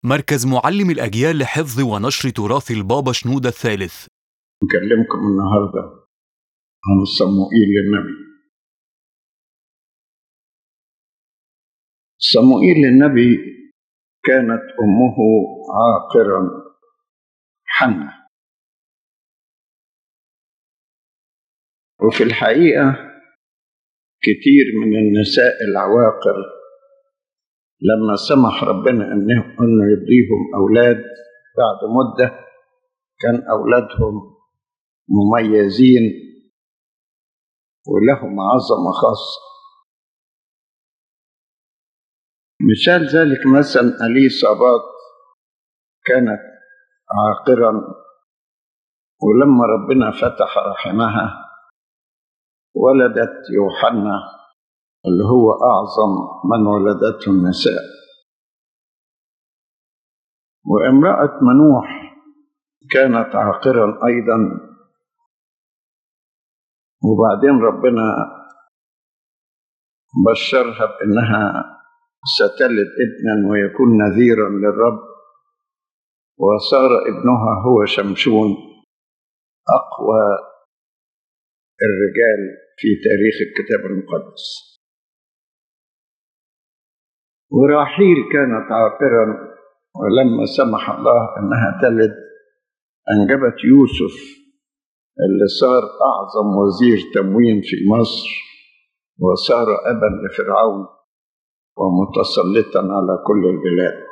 مركز معلم الأجيال لحفظ ونشر تراث البابا شنودة الثالث نكلمكم النهارده عن صموئيل النبي صموئيل النبي كانت امه عاقرا حنة وفي الحقيقه كتير من النساء العواقر لما سمح ربنا انه انه يديهم اولاد بعد مده كان اولادهم مميزين ولهم عظمه خاصه مثال ذلك مثلا اليصابات كانت عاقرا ولما ربنا فتح رحمها ولدت يوحنا اللي هو اعظم من ولدته النساء وامراه منوح كانت عاقرا ايضا وبعدين ربنا بشرها بانها ستلد ابنا ويكون نذيرا للرب وصار ابنها هو شمشون اقوى الرجال في تاريخ الكتاب المقدس وراحيل كانت عاقرا ولما سمح الله انها تلد انجبت يوسف اللي صار اعظم وزير تموين في مصر وصار ابا لفرعون ومتسلطا على كل البلاد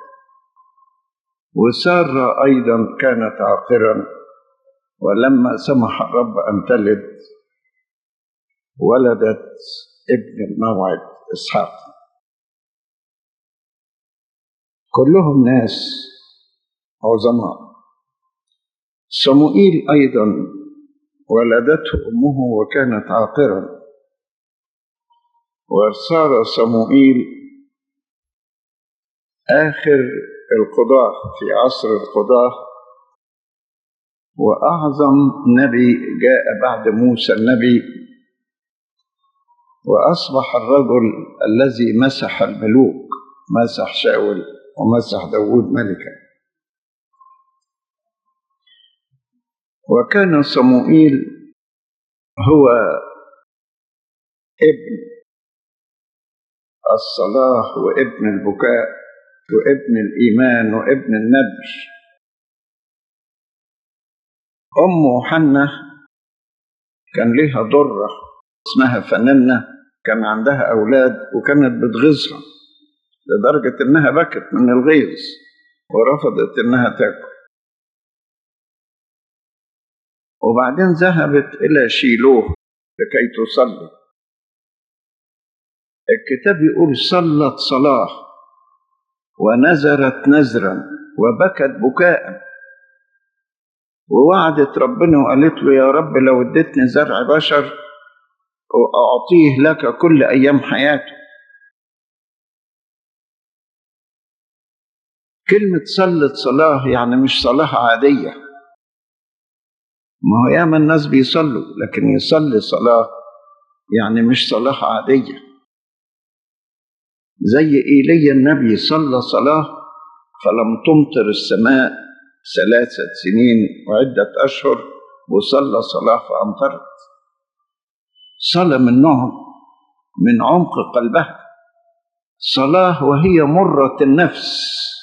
وسارة أيضا كانت عاقرا ولما سمح الرب أن تلد ولدت ابن الموعد إسحاق كلهم ناس عظماء صموئيل أيضا ولدته أمه وكانت عاقرا وصار صموئيل آخر القضاة في عصر القضاة وأعظم نبي جاء بعد موسى النبي وأصبح الرجل الذي مسح الملوك مسح شاول ومسح داود ملكا وكان صموئيل هو ابن الصلاح وابن البكاء وابن الإيمان وابن الندر أمه حنة كان لها ضرة اسمها فننة كان عندها أولاد وكانت بتغيظها لدرجة إنها بكت من الغيظ ورفضت إنها تاكل وبعدين ذهبت إلى شيلوه لكي تصلي الكتاب يقول صلت صلاه ونذرت نذرا وبكت بكاء ووعدت ربنا وقالت له يا رب لو اديتني زرع بشر أعطيه لك كل أيام حياته كلمة صلت صلاة يعني مش صلاة عادية ما هو ياما الناس بيصلوا لكن يصلي صلاة يعني مش صلاة عادية زي إيليا النبي صلى صلاة فلم تمطر السماء ثلاثة سنين وعدة أشهر وصلى صلاة فأمطرت صلاة من نوع من عمق قلبها صلاة وهي مرة النفس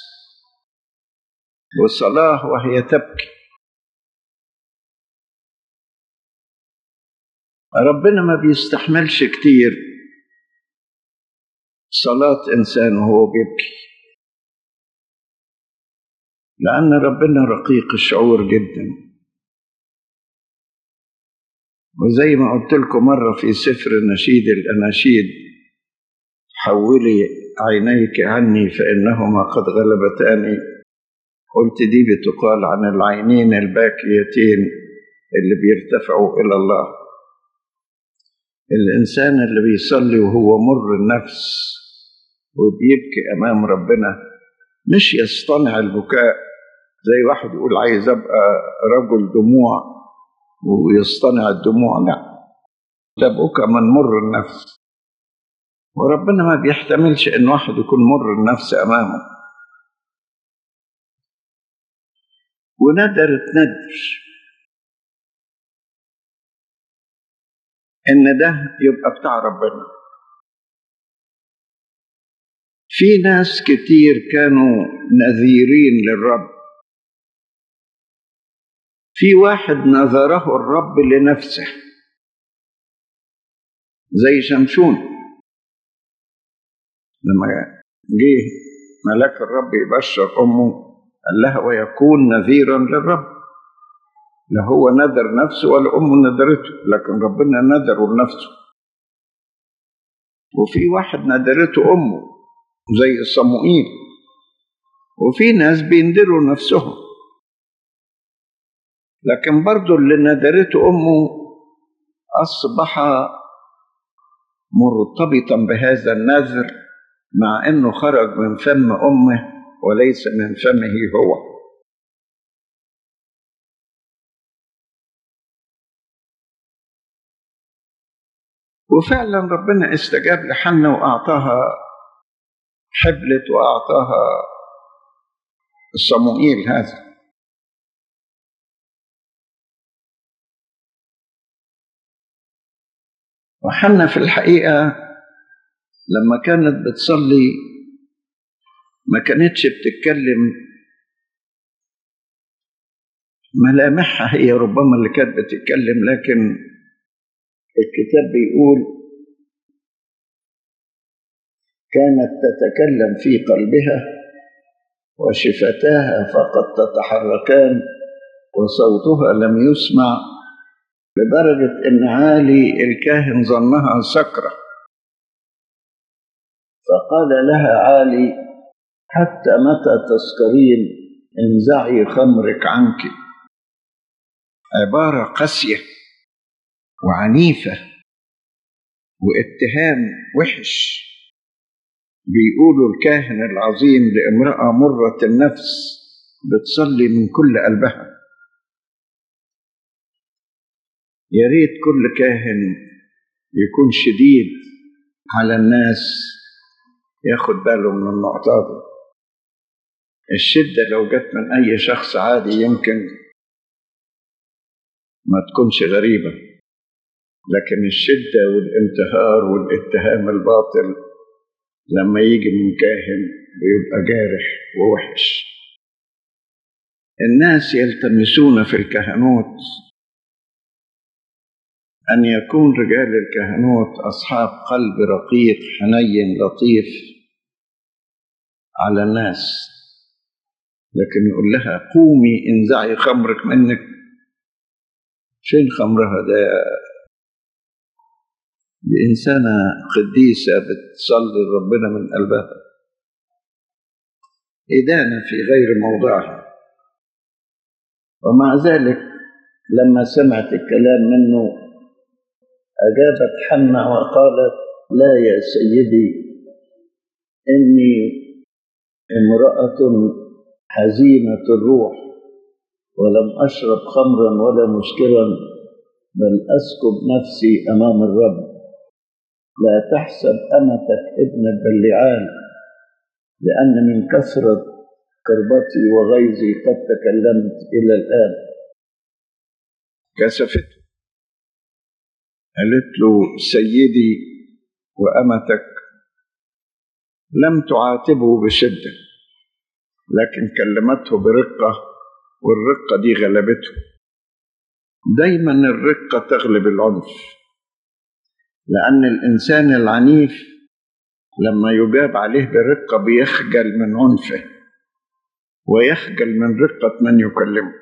وصلاة وهي تبكي ربنا ما بيستحملش كتير صلاة إنسان وهو بيبكي لأن ربنا رقيق الشعور جدا وزي ما قلت لكم مرة في سفر نشيد الأناشيد حولي عينيك عني فإنهما قد غلبتاني قلت دي بتقال عن العينين الباكيتين اللي بيرتفعوا إلى الله الإنسان اللي بيصلي وهو مر النفس وبيبكي أمام ربنا مش يصطنع البكاء زي واحد يقول عايز أبقى رجل دموع ويصطنع الدموع لا ده بكى من مر النفس وربنا ما بيحتملش إن واحد يكون مر النفس أمامه وندرت ندر ان ده يبقى بتاع ربنا في ناس كتير كانوا نذيرين للرب في واحد نذره الرب لنفسه زي شمشون لما جه ملاك الرب يبشر امه قال لها ويكون نذيرا للرب لا هو نذر نفسه ولا امه نذرته لكن ربنا نذره لنفسه وفي واحد نذرته امه زي صموئيل وفي ناس بيندروا نفسهم لكن برضو اللي نذرته امه اصبح مرتبطا بهذا النذر مع انه خرج من فم امه وليس من فمه هو وفعلا ربنا استجاب لحنا واعطاها حبلت واعطاها صموئيل هذا وحنا في الحقيقه لما كانت بتصلي ما كانتش بتتكلم ملامحها هي ربما اللي كانت بتتكلم لكن الكتاب بيقول كانت تتكلم في قلبها وشفتاها فقد تتحركان وصوتها لم يسمع لدرجة إن عالي الكاهن ظنها سكرة فقال لها عالي حتى متى تسكرين انزعي خمرك عنك عبارة قاسية وعنيفة واتهام وحش بيقولوا الكاهن العظيم لامرأة مرة النفس بتصلي من كل قلبها يا ريت كل كاهن يكون شديد على الناس ياخد باله من النقطة دي الشدة لو جت من أي شخص عادي يمكن ما تكونش غريبة لكن الشدة والانتهار والاتهام الباطل لما يجي من كاهن بيبقى جارح ووحش الناس يلتمسون في الكهنوت أن يكون رجال الكهنوت أصحاب قلب رقيق حنين لطيف على الناس لكن يقول لها قومي انزعي خمرك منك فين خمرها ده دي إنسانة قديسة بتصلي ربنا من قلبها إدانة في غير موضعها ومع ذلك لما سمعت الكلام منه أجابت حنة وقالت لا يا سيدي إني امرأة حزينة الروح ولم أشرب خمرا ولا مسكرا بل أسكب نفسي أمام الرب لا تحسب أمتك ابن البلعان لأن من كثرة كربتي وغيظي قد تكلمت إلى الآن كسفته قالت له سيدي وأمتك لم تعاتبه بشدة لكن كلمته برقة والرقة دي غلبته دايما الرقة تغلب العنف لأن الإنسان العنيف لما يجاب عليه برقة بيخجل من عنفه ويخجل من رقة من يكلمه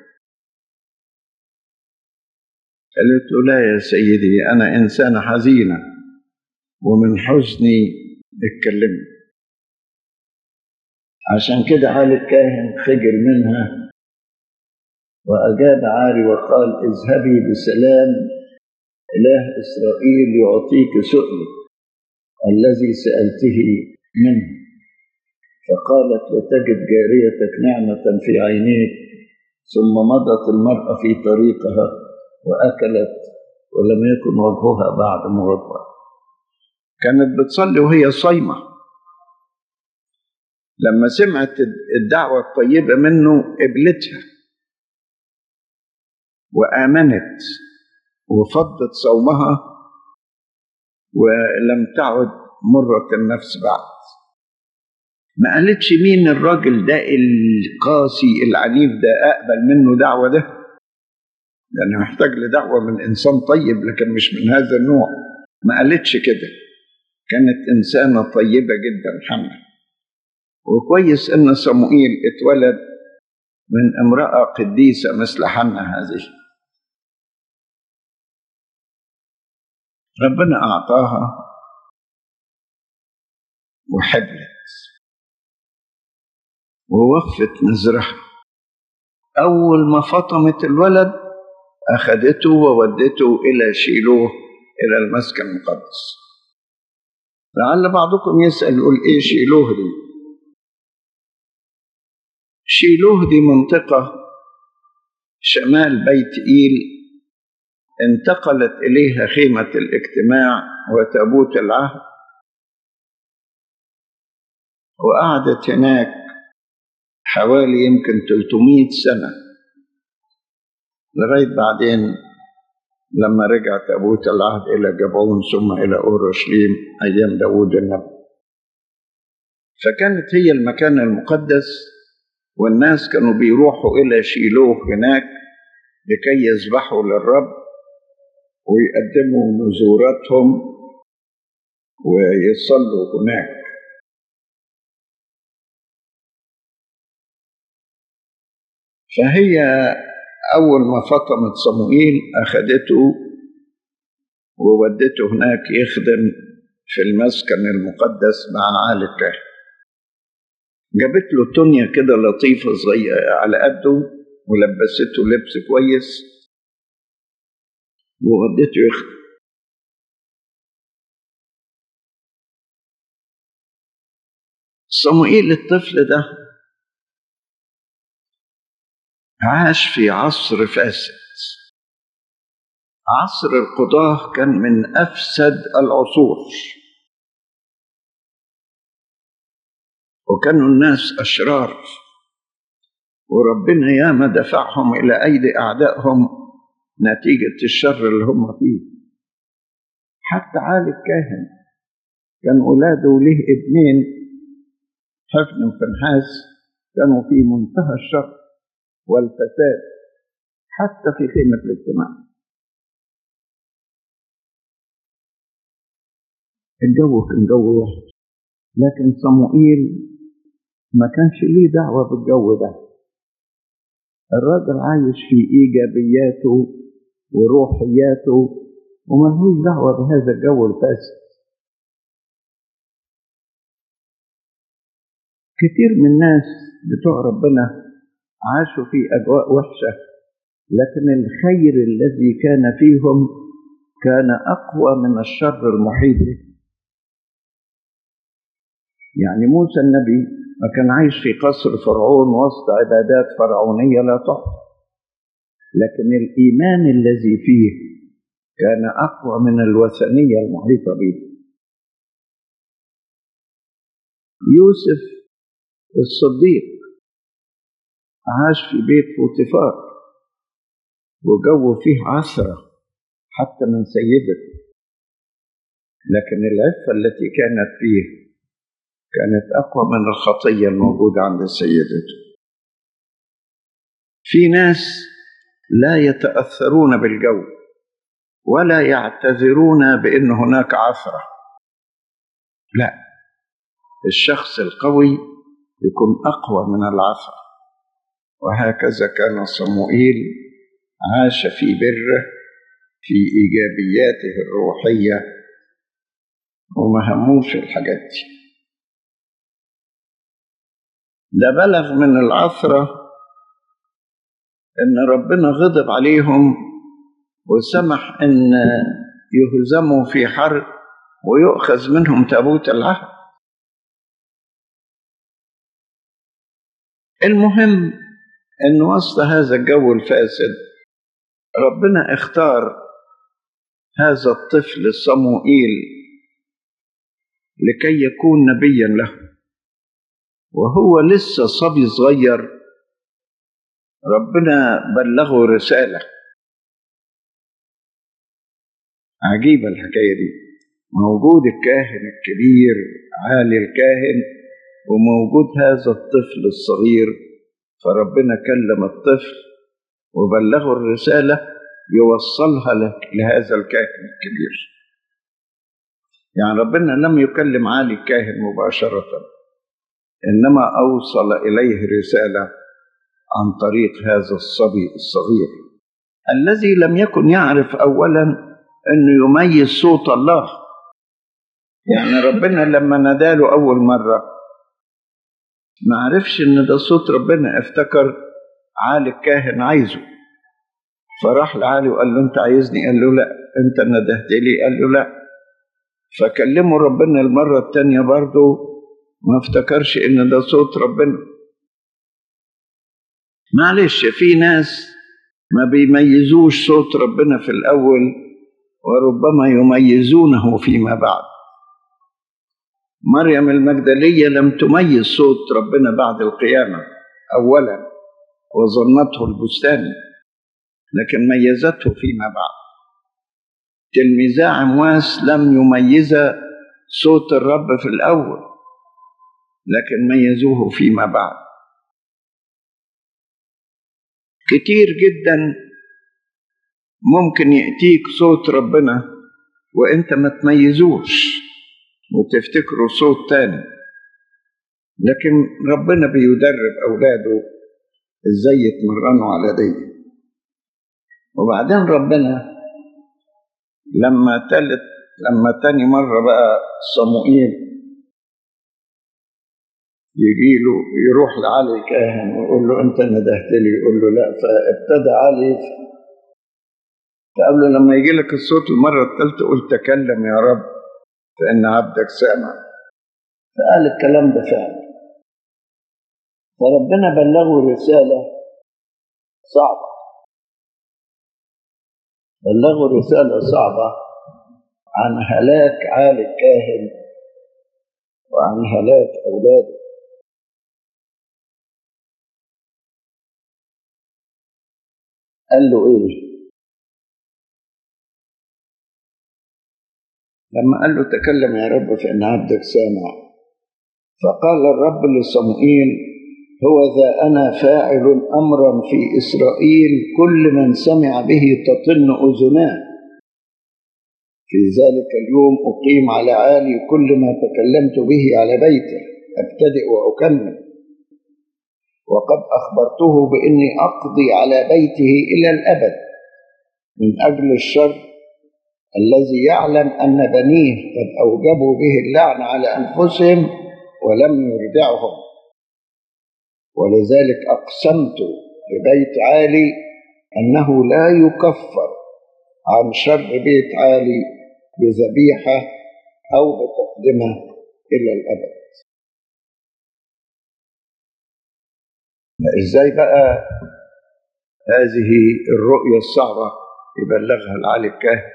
قالت له لا يا سيدي أنا إنسانة حزينة ومن حزني اتكلمت عشان كده عالي الكاهن خجل منها وأجاب عاري وقال اذهبي بسلام إله إسرائيل يعطيك سؤلك الذي سألته منه فقالت لتجد جاريتك نعمة في عينيك ثم مضت المرأة في طريقها وأكلت ولم يكن وجهها بعد مغضبة كانت بتصلي وهي صايمة لما سمعت الدعوة الطيبة منه قبلتها وآمنت وفضت صومها ولم تعد مرة النفس بعد ما قالتش مين الراجل ده القاسي العنيف ده أقبل منه دعوة ده لأن محتاج لدعوة من إنسان طيب لكن مش من هذا النوع ما قالتش كده كانت إنسانة طيبة جدا حنا وكويس إن صموئيل اتولد من امرأة قديسة مثل حنا هذه ربنا أعطاها وحبلت ووفت نذرها أول ما فطمت الولد أخذته وودته إلى شيلوه إلى المسكن المقدس لعل بعضكم يسأل يقول إيه شيلوه دي شيلوه دي منطقة شمال بيت إيل انتقلت إليها خيمة الاجتماع وتابوت العهد وقعدت هناك حوالي يمكن 300 سنة لغاية بعدين لما رجع تابوت العهد إلى جبعون ثم إلى أورشليم أيام داود النبي فكانت هي المكان المقدس والناس كانوا بيروحوا إلى شيلوه هناك لكي يذبحوا للرب ويقدموا نذوراتهم ويصلوا هناك فهي أول ما فطمت صموئيل أخذته وودته هناك يخدم في المسكن المقدس مع عالي الكاهن جابت له تونيا كده لطيفة صغيرة على قده ولبسته لبس كويس وودته يخدم صموئيل الطفل ده عاش في عصر فاسد عصر القضاة كان من أفسد العصور وكانوا الناس أشرار وربنا ياما دفعهم إلى أيدي أعدائهم نتيجة الشر اللي هم فيه حتى عالي الكاهن كان أولاده له ابنين حفن وفنحاس كانوا في منتهى الشر والفساد حتى في خيمة الاجتماع الجو كان جو وحش لكن صموئيل ما كانش ليه دعوة بالجو ده الراجل عايش في إيجابياته وروحياته وملهوش دعوة بهذا الجو الفاسد كتير من الناس بتوع ربنا عاشوا في أجواء وحشة لكن الخير الذي كان فيهم كان أقوى من الشر المحيط به يعني موسى النبي ما كان عايش في قصر فرعون وسط عبادات فرعونية لا تحصى لكن الإيمان الذي فيه كان أقوى من الوثنية المحيطة به يوسف الصديق عاش في بيت فوتيفار وجو فيه عثرة حتى من سيدته لكن العفة التي كانت فيه كانت أقوى من الخطية الموجودة عند سيدته في ناس لا يتأثرون بالجو ولا يعتذرون بأن هناك عثرة لا الشخص القوي يكون أقوى من العثرة وهكذا كان صموئيل عاش في بره في إيجابياته الروحية وما هموش الحاجات دي ده بلغ من العثرة إن ربنا غضب عليهم وسمح إن يهزموا في حرب ويؤخذ منهم تابوت العهد المهم إن وسط هذا الجو الفاسد ربنا اختار هذا الطفل صموئيل لكي يكون نبيا له وهو لسه صبي صغير ربنا بلغه رسالة عجيبة الحكاية دي موجود الكاهن الكبير عالي الكاهن وموجود هذا الطفل الصغير فربنا كلم الطفل وبلغه الرسالة يوصلها لهذا الكاهن الكبير يعني ربنا لم يكلم عالي الكاهن مباشرة إنما أوصل إليه رسالة عن طريق هذا الصبي الصغير الذي لم يكن يعرف أولا أنه يميز صوت الله يعني ربنا لما ناداله أول مرة ما عرفش إن ده صوت ربنا افتكر عالي الكاهن عايزه فراح لعالي وقال له أنت عايزني قال له لا أنت ندهت لي قال له لا فكلمه ربنا المرة التانية برضه ما افتكرش إن ده صوت ربنا معلش في ناس ما بيميزوش صوت ربنا في الأول وربما يميزونه فيما بعد مريم المجدلية لم تميز صوت ربنا بعد القيامة أولا وظنته البستاني لكن ميزته فيما بعد تلميذا عمواس لم يميز صوت الرب في الأول لكن ميزوه فيما بعد كتير جدا ممكن يأتيك صوت ربنا وانت ما تميزوش وتفتكره صوت تاني لكن ربنا بيدرب أولاده ازاي يتمرنوا على دي وبعدين ربنا لما تالت لما تاني مرة بقى صموئيل يجي له يروح لعلي الكاهن ويقول له انت ندهت لي يقول له لا فابتدى علي فقال له لما يجي لك الصوت المرة الثالثة قل تكلم يا رب فإن عبدك سامع فقال الكلام ده فعلا فربنا بلغه رسالة صعبة بلغه رسالة صعبة عن هلاك عالي الكاهن وعن هلاك أولاده قال له إيه؟ لما قال له تكلم يا رب فإن عبدك سامع فقال الرب لصموئيل هو ذا أنا فاعل أمرا في إسرائيل كل من سمع به تطن أذناه في ذلك اليوم أقيم على عالي كل ما تكلمت به على بيته أبتدئ وأكمل وقد أخبرته بإني أقضي على بيته إلى الأبد من أجل الشر الذي يعلم أن بنيه قد أوجبوا به اللعن على أنفسهم ولم يردعهم ولذلك أقسمت لبيت عالي أنه لا يكفر عن شر بيت عالي بذبيحة أو بتقدمة إلى الأبد إزاي بقى هذه الرؤية الصعبة يبلغها العالي الكاهن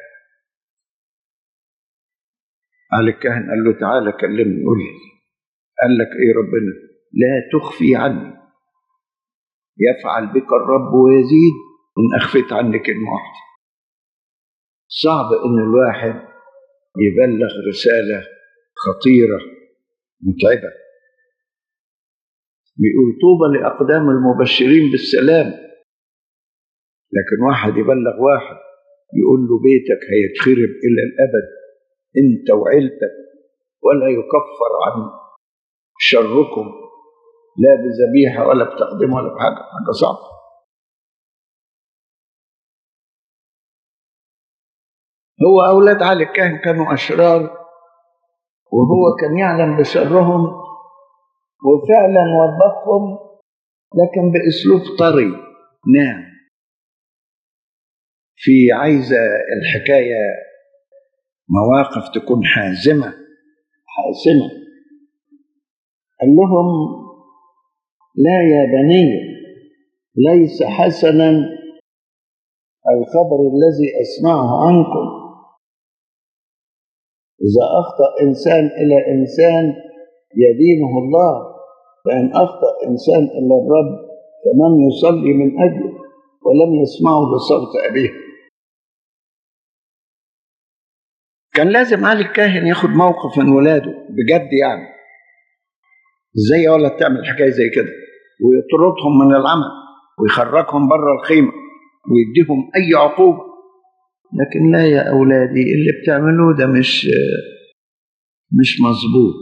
علي الكاهن قال له تعالى كلمني قول لي قال لك ايه ربنا لا تخفي عني يفعل بك الرب ويزيد ان اخفيت عني كلمه واحده صعب ان الواحد يبلغ رساله خطيره متعبه بيقول طوبى لاقدام المبشرين بالسلام لكن واحد يبلغ واحد يقول له بيتك هيتخرب الى الابد انت وعيلتك ولا يكفر عن شركم لا بذبيحه ولا بتقديم ولا بحاجه حاجه صعبه هو اولاد علي الكاهن كانوا اشرار وهو كان يعلم بشرهم وفعلا وبخهم لكن باسلوب طري نعم في عايزه الحكايه مواقف تكون حازمة حاسمة قال لهم لا يا بني ليس حسنا الخبر الذي أسمعه عنكم إذا أخطأ إنسان إلى إنسان يدينه الله فإن أخطأ إنسان إلى الرب فمن يصلي من أجله ولم يسمعه لصوت أبيه كان لازم علي الكاهن ياخد موقف من ولاده بجد يعني ازاي يا ولد تعمل حكايه زي كده ويطردهم من العمل ويخرجهم بره الخيمه ويديهم اي عقوبه لكن لا يا اولادي اللي بتعملوه ده مش مش مظبوط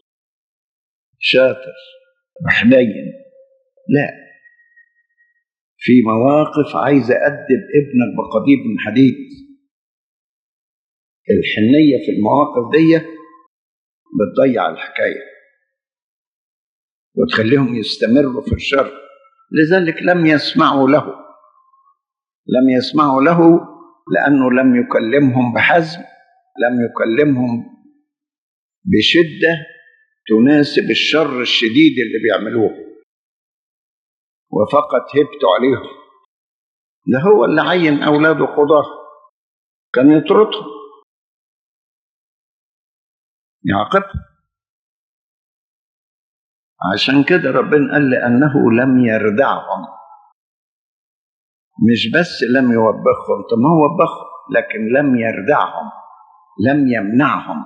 شاطر وحنين لا في مواقف عايز أدب ابنك بقضيب من حديد الحنية في المواقف دي بتضيع الحكاية وتخليهم يستمروا في الشر لذلك لم يسمعوا له لم يسمعوا له لأنه لم يكلمهم بحزم لم يكلمهم بشدة تناسب الشر الشديد اللي بيعملوه وفقط هبتوا عليهم ده هو اللي عين أولاده قضاة كان يطردهم يعاقبهم عشان كده ربنا قال لأنه لم يردعهم مش بس لم يوبخهم طب ما هو وبخهم لكن لم يردعهم لم يمنعهم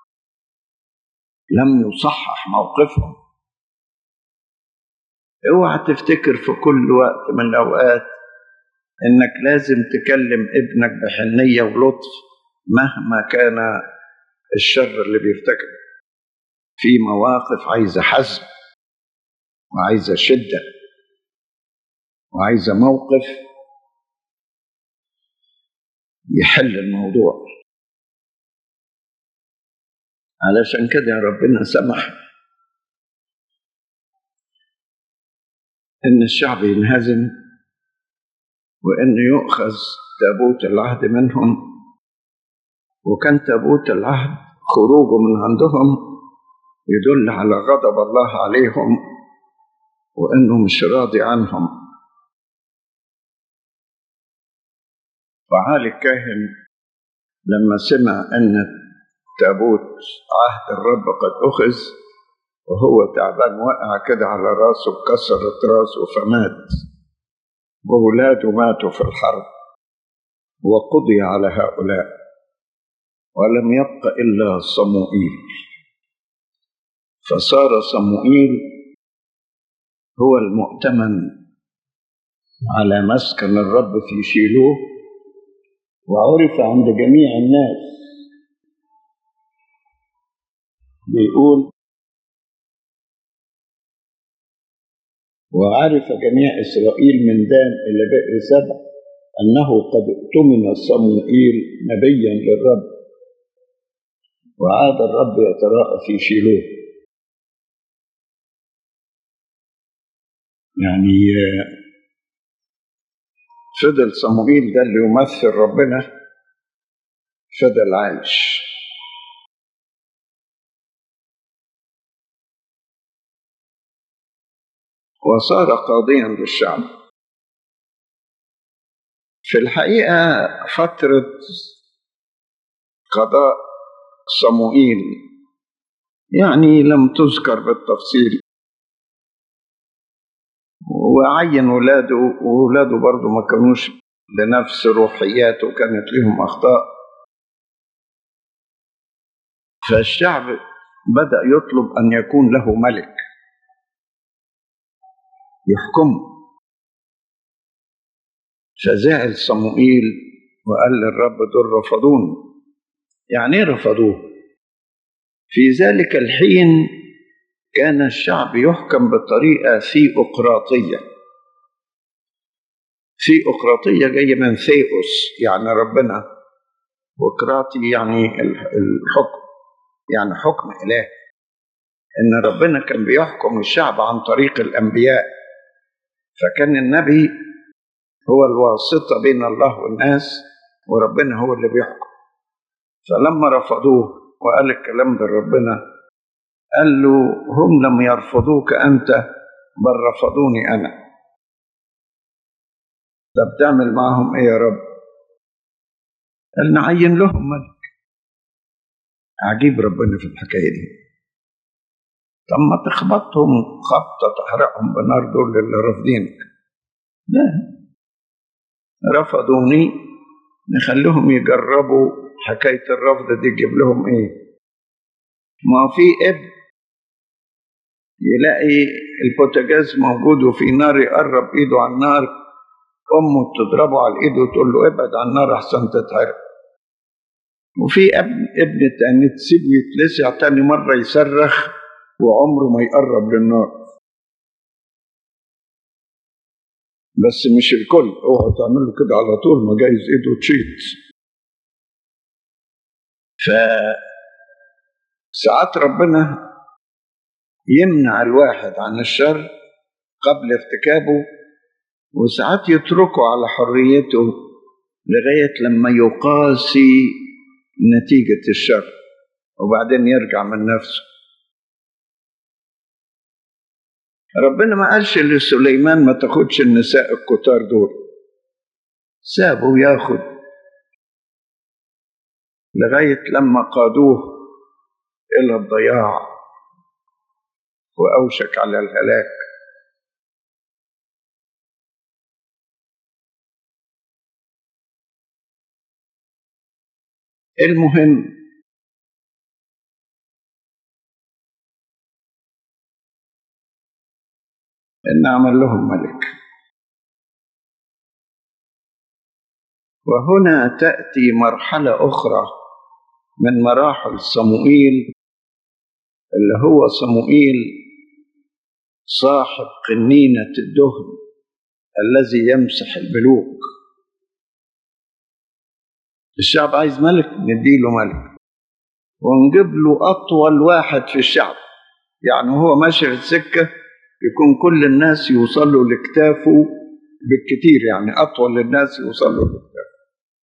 لم يصحح موقفهم اوعى تفتكر في كل وقت من الاوقات انك لازم تكلم ابنك بحنيه ولطف مهما كان الشر اللي بيرتكبه في مواقف عايزه حزم وعايزه شده وعايزه موقف يحل الموضوع علشان كده ربنا سمح ان الشعب ينهزم وان يؤخذ تابوت العهد منهم وكان تابوت العهد خروجه من عندهم يدل على غضب الله عليهم وانه مش راضي عنهم فعالي الكاهن لما سمع ان تابوت عهد الرب قد اخذ وهو تعبان وقع كده على راسه كسرت راسه فمات وولاده ماتوا في الحرب وقضي على هؤلاء ولم يبق الا صموئيل فصار صموئيل هو المؤتمن على مسكن الرب في شيلوه وعرف عند جميع الناس بيقول وعرف جميع إسرائيل من دان إلى بئر سبع أنه قد اؤتمن صموئيل نبيا للرب وعاد الرب يتراءى في شيلوه يعني فضل صموئيل ده اللي يمثل ربنا فضل عايش وصار قاضيا للشعب في الحقيقة فترة قضاء صموئيل يعني لم تذكر بالتفصيل وعين ولاده وولاده برضه ما كانوش لنفس روحياته كانت لهم أخطاء فالشعب بدأ يطلب أن يكون له ملك يحكمه فزعل صموئيل وقال للرب دول رفضوني يعني ايه رفضوه في ذلك الحين كان الشعب يحكم بطريقة ثيوقراطية ثيوقراطية جاية من ثيوس يعني ربنا وقراطي يعني الحكم يعني حكم إلهي إن ربنا كان بيحكم الشعب عن طريق الأنبياء فكان النبي هو الواسطة بين الله والناس وربنا هو اللي بيحكم فلما رفضوه وقال الكلام ده لربنا قال له هم لم يرفضوك أنت بل رفضوني أنا طب تعمل معهم إيه يا رب قال نعين لهم ملك عجيب ربنا في الحكاية دي طب ما تخبطهم خبطة تحرقهم بنار دول اللي رافضينك لا رفضوني نخليهم يجربوا حكاية الرفض دي تجيب لهم ايه ما في ابن يلاقي البوتاجاز موجود وفي نار يقرب ايده على النار امه تضربه على الايد وتقول له ابعد عن النار احسن تتحرق وفي ابن ابن تاني تسيبه يتلسع تاني مرة يصرخ وعمره ما يقرب للنار بس مش الكل اوعى تعمل له كده على طول ما جايز ايده تشيط ف ساعات ربنا يمنع الواحد عن الشر قبل ارتكابه وساعات يتركه على حريته لغاية لما يقاسي نتيجة الشر وبعدين يرجع من نفسه ربنا ما قالش لسليمان ما تاخدش النساء الكتار دول سابه ياخد لغاية لما قادوه إلى الضياع وأوشك على الهلاك المهم إن عمل لهم ملك وهنا تأتي مرحلة أخرى من مراحل صموئيل اللي هو صموئيل صاحب قنينة الدهن الذي يمسح الملوك الشعب عايز ملك نديله ملك ونجيب له أطول واحد في الشعب يعني هو ماشي في السكة يكون كل الناس يوصلوا لكتافه بالكتير يعني أطول الناس يوصلوا لكتافه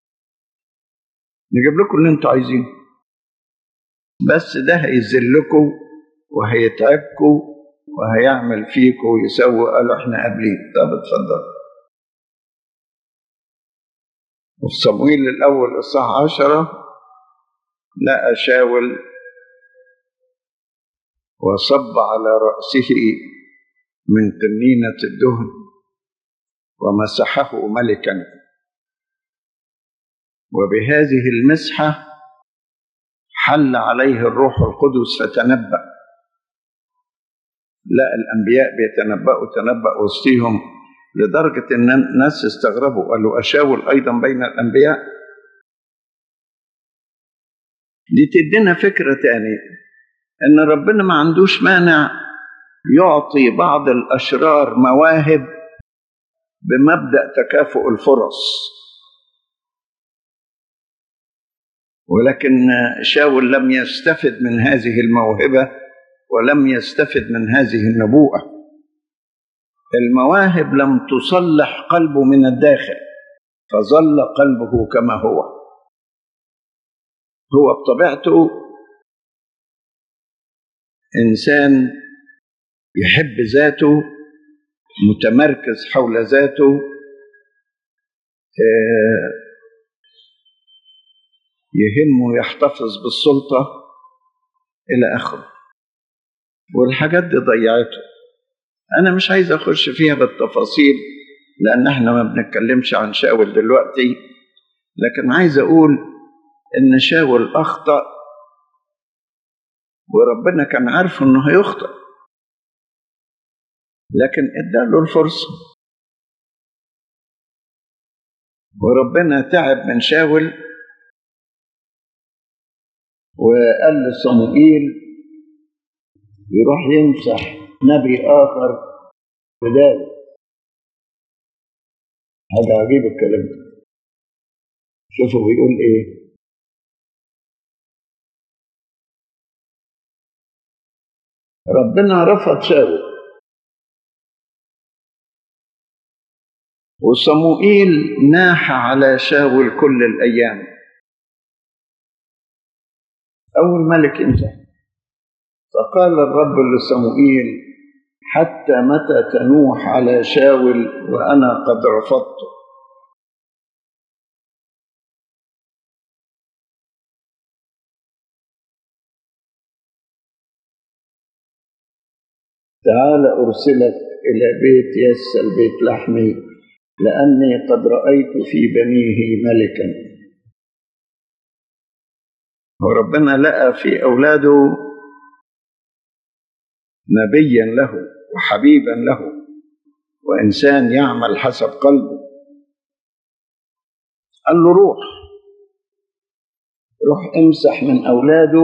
نجيب لكم اللي انتوا عايزينه بس ده هيذلكم وهيتعبكم وهيعمل فيكم ويسوي قالوا احنا قابلين طب اتفضل وفي صمويل الأول الصح عشرة لقى شاول وصب على رأسه من تنينة الدهن ومسحه ملكا وبهذه المسحة حل عليه الروح القدس فتنبأ لا الأنبياء بيتنبأوا تنبأ وسطيهم لدرجة إن الناس استغربوا قالوا أشاول أيضا بين الأنبياء دي تدينا فكرة تاني إن ربنا ما عندوش مانع يعطي بعض الأشرار مواهب بمبدأ تكافؤ الفرص ولكن شاول لم يستفد من هذه الموهبة ولم يستفد من هذه النبوءة المواهب لم تصلح قلبه من الداخل فظل قلبه كما هو هو بطبيعته انسان يحب ذاته متمركز حول ذاته يهمه يحتفظ بالسلطه الى اخره والحاجات دي ضيعته انا مش عايز اخش فيها بالتفاصيل لان احنا ما بنتكلمش عن شاول دلوقتي لكن عايز اقول ان شاول اخطا وربنا كان عارف انه هيخطئ لكن اداله الفرصه وربنا تعب من شاول وقال لصموئيل يروح يمسح نبي آخر بداله حاجة عجيب الكلام ده شوفوا بيقول إيه ربنا رفض شاول وصموئيل ناح على شاول كل الأيام أول ملك يمسح فقال الرب لصموئيل حتى متى تنوح على شاول وأنا قد رفضته تعال أرسلك إلى بيت يس البيت لحمي لأني قد رأيت في بنيه ملكا وربنا لقى في أولاده نبيا له وحبيبا له وإنسان يعمل حسب قلبه قال له روح روح امسح من أولاده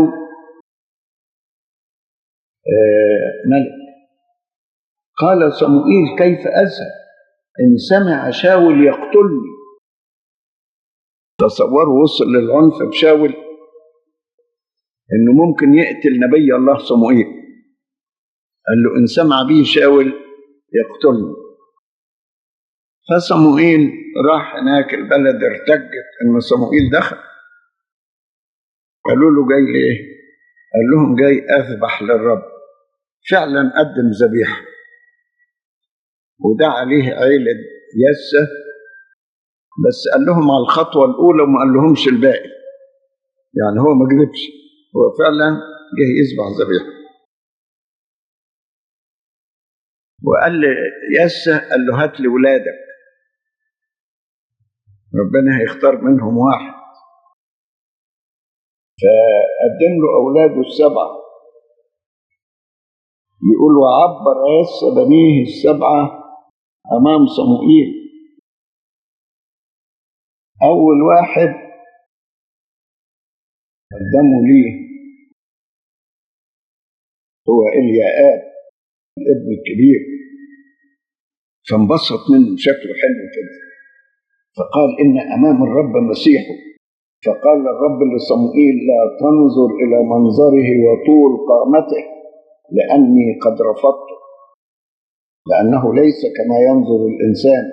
آه ملك قال صموئيل كيف أذهب إن سمع شاول يقتلني تصوروا وصل للعنف بشاول إنه ممكن يقتل نبي الله صموئيل قال له إن سمع به شاول يقتلني فصموئيل راح هناك البلد ارتجت إن صموئيل دخل قالوا له جاي ليه؟ قال لهم جاي أذبح للرب فعلا قدم ذبيحه وده عليه عيلة يسة بس قال لهم على الخطوة الأولى وما قال لهمش الباقي يعني هو ما كذبش هو فعلا جه يذبح ذبيحة وقال يسة قال له هات لي ولادك ربنا هيختار منهم واحد فقدم له أولاده السبعة يقول وعبر يسة بنيه السبعة أمام صموئيل أول واحد قدموا ليه هو إلياآب الابن الكبير فانبسط منه شكله حلو كده فقال إن أمام الرب مسيحه فقال الرب لصموئيل لا تنظر إلى منظره وطول قامته لأني قد رفضته لأنه ليس كما ينظر الإنسان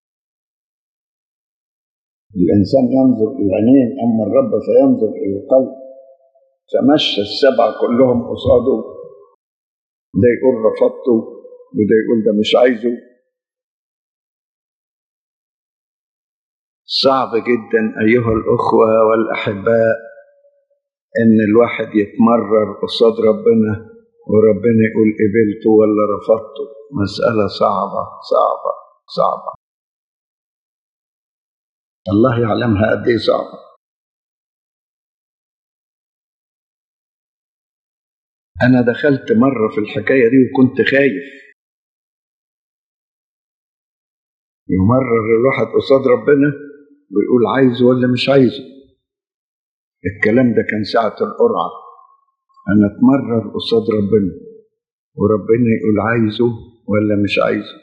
الإنسان ينظر إلى العينين أما الرب فينظر إلى القلب فمشى السبعة كلهم قصاده ده يقول رفضته وده يقول ده مش عايزه صعب جدا أيها الأخوة والأحباء إن الواحد يتمرر قصاد ربنا وربنا يقول قبلته ولا رفضته مسألة صعبة صعبة صعبة الله يعلمها قد ايه صعبة أنا دخلت مرة في الحكاية دي وكنت خايف يمرر الواحد قصاد ربنا ويقول عايزه ولا مش عايزه الكلام ده كان ساعة القرعة أنا أتمرر قصاد ربنا وربنا يقول عايزه ولا مش عايزه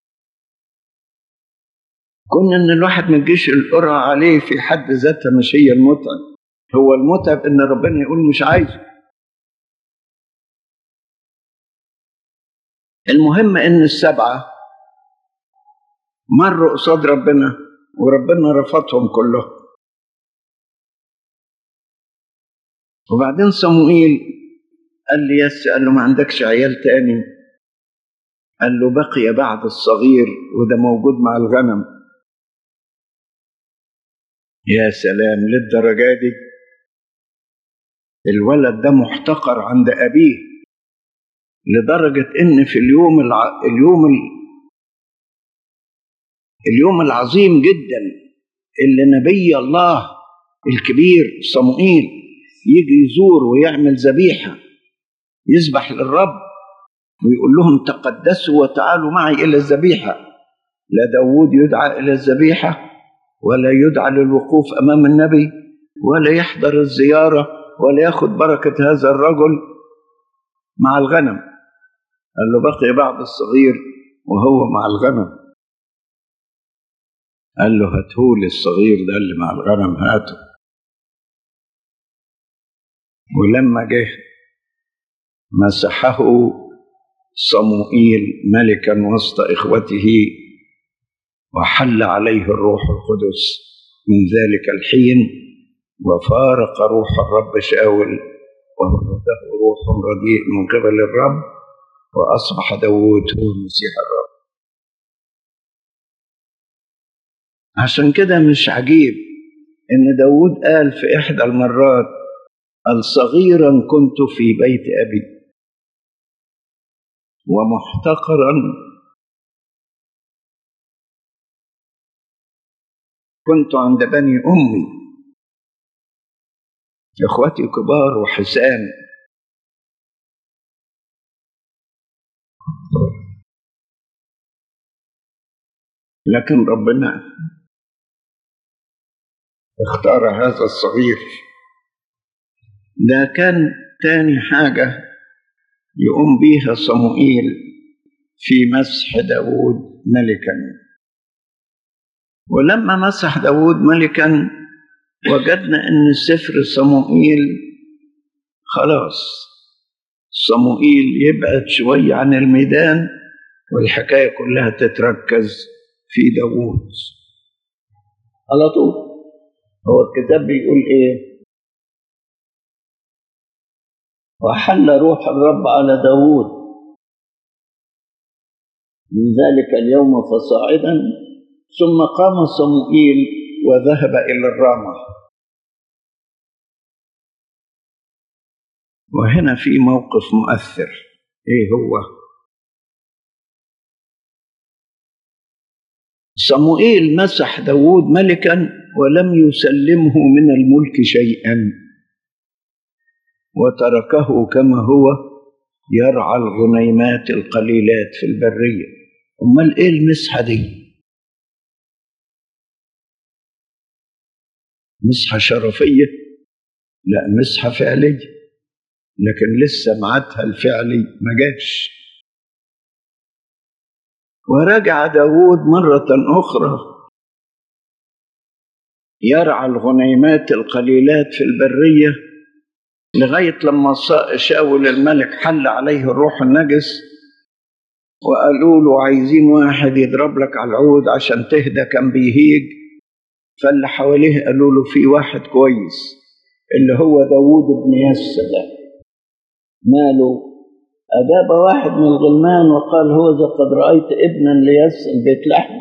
كنا إن الواحد ما يجيش القرعة عليه في حد ذاتها مش هي المتعب هو المتعب إن ربنا يقول مش عايزه المهم إن السبعة مروا قصاد ربنا وربنا رفضهم كلهم وبعدين صموئيل قال لي يس قال له ما عندكش عيال تاني قال له بقي بعد الصغير وده موجود مع الغنم يا سلام للدرجة دي الولد ده محتقر عند أبيه لدرجة إن في اليوم الع... اليوم ال... اليوم العظيم جدا اللي نبي الله الكبير صموئيل يجي يزور ويعمل ذبيحة يذبح للرب ويقول لهم تقدسوا وتعالوا معي إلى الذبيحة لا داود يدعى إلى الذبيحة ولا يدعى للوقوف أمام النبي ولا يحضر الزيارة ولا ياخد بركة هذا الرجل مع الغنم قال له بقي بعض الصغير وهو مع الغنم قال له هاتهولي الصغير ده اللي مع الغنم هاته ولما جه مسحه صموئيل ملكا وسط اخوته وحل عليه الروح القدس من ذلك الحين وفارق روح الرب شاول وولده روح رديء من قبل الرب واصبح داود هو المسيح الرب عشان كده مش عجيب ان داود قال في احدى المرات قال صغيرا كنت في بيت ابي ومحتقرا كنت عند بني امي إخواتي كبار وحسان لكن ربنا اختار هذا الصغير ده كان تاني حاجة يقوم بيها صموئيل في مسح داود ملكا ولما مسح داود ملكا وجدنا ان سفر صموئيل خلاص صموئيل يبعد شوية عن الميدان والحكاية كلها تتركز في داود على طول هو الكتاب بيقول ايه وحل روح الرب على داود من ذلك اليوم فصاعدا ثم قام صموئيل وذهب إلى الرامة وهنا في موقف مؤثر ايه هو صموئيل مسح داود ملكا ولم يسلمه من الملك شيئا وتركه كما هو يرعى الغنيمات القليلات في البرية أمال إيه المسحة دي مسحة شرفية لا مسحة فعلية لكن لسه معتها الفعلي ما جاش ورجع داود مرة أخرى يرعى الغنيمات القليلات في البرية لغاية لما شاول الملك حل عليه الروح النجس وقالوا له عايزين واحد يضرب لك على العود عشان تهدى كان بيهيج فاللي حواليه قالوا له في واحد كويس اللي هو داوود بن يس ده ماله أجاب واحد من الغلمان وقال هو إذا قد رأيت ابنا ليس بيت لحم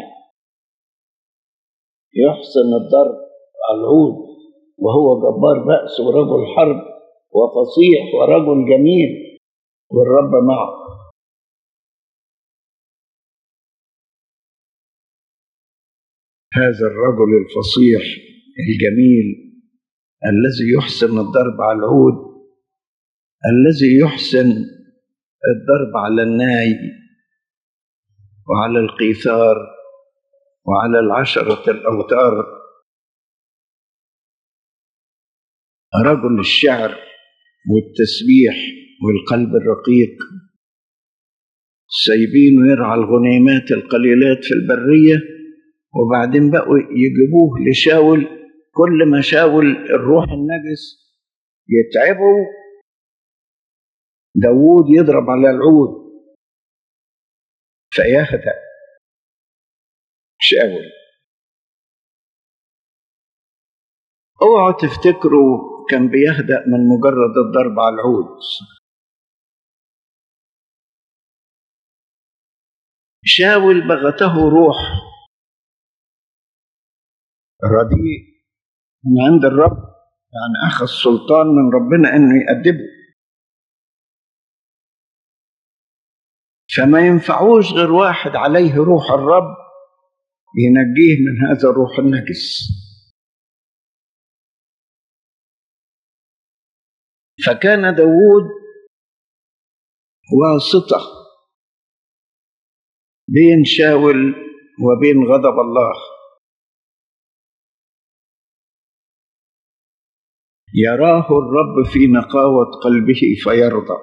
يحسن الضرب على العود وهو جبار بأس ورجل حرب وفصيح ورجل جميل والرب معه هذا الرجل الفصيح الجميل الذي يحسن الضرب على العود الذي يحسن الضرب على الناي وعلى القيثار وعلى العشرة الأوتار رجل الشعر والتسبيح والقلب الرقيق سايبينه يرعى الغنيمات القليلات في البرية وبعدين بقوا يجيبوه لشاول كل ما شاول الروح النجس يتعبوا داوود يضرب على العود فيهدأ شاول اوعوا تفتكروا كان بيهدأ من مجرد الضرب على العود شاول بغته روح رديء من عند الرب يعني أخذ سلطان من ربنا إنه يأدبه فما ينفعوش غير واحد عليه روح الرب ينجيه من هذا الروح النجس فكان داود واسطة بين شاول وبين غضب الله يراه الرب في نقاوة قلبه فيرضى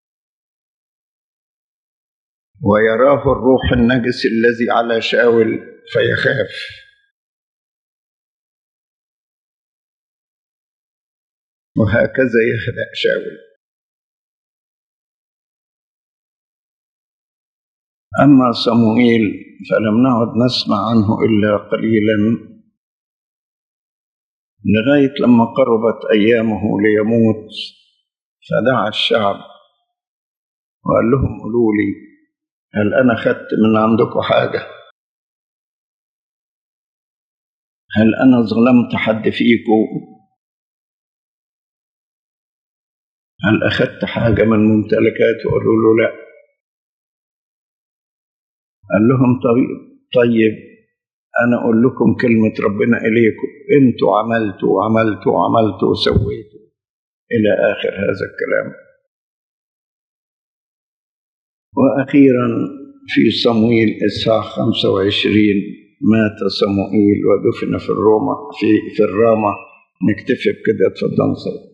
ويراه الروح النجس الذي على شاول فيخاف وهكذا يهدأ شاول أما صموئيل فلم نعد نسمع عنه إلا قليلا لغاية لما قربت أيامه ليموت فدعا الشعب وقال لهم قولوا لي هل أنا خدت من عندكم حاجة هل أنا ظلمت حد فيكم هل أخذت حاجة من ممتلكاته قالوا له لا قال لهم طيب طيب أنا أقول لكم كلمة ربنا إليكم أنتوا عملتوا وعملتوا وعملتوا وسويتوا إلى آخر هذا الكلام وأخيرا في صمويل إصحاح 25 مات صموئيل ودفن في الروما في في الرامة نكتفي بكده اتفضل صلي